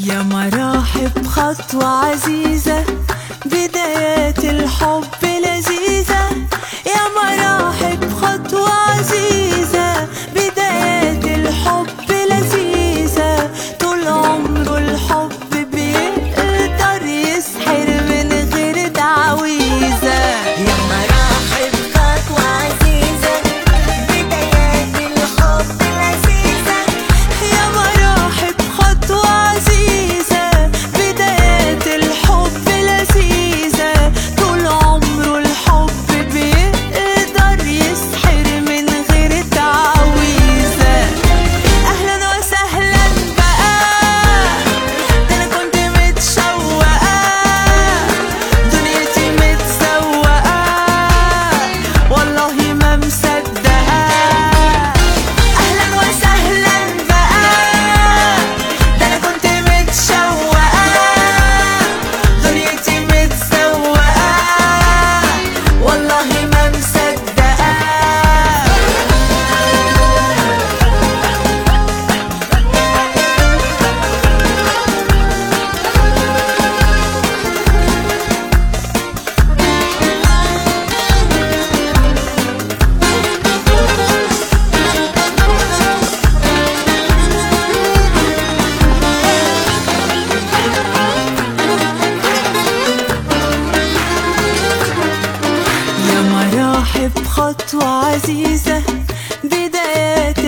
يا مراحب خطوة عزيزة بدايات الحب لذيذة يا مراحب خطوة عزيزة بدايات الحب لذيذة طول عمره الحب بيقدر يسحر من غير تعويذة يا مراحب خطوة عزيزة بدايات الحب لذيذة يا مراحب خطوة عزيزة بدايات الحب لذيذة طول عمره الحب بيقدر يسحر من غير تعويذة أهلا وسهلا بقى ده أنا كنت متشوقة دنيتي متسوقة والله ما مصدقة أهلا وسهلا بقى ده أنا كنت متشوقة دنيتي متسوقة والله ما مصدقة يا مراحب خطوة عزيزة بدايات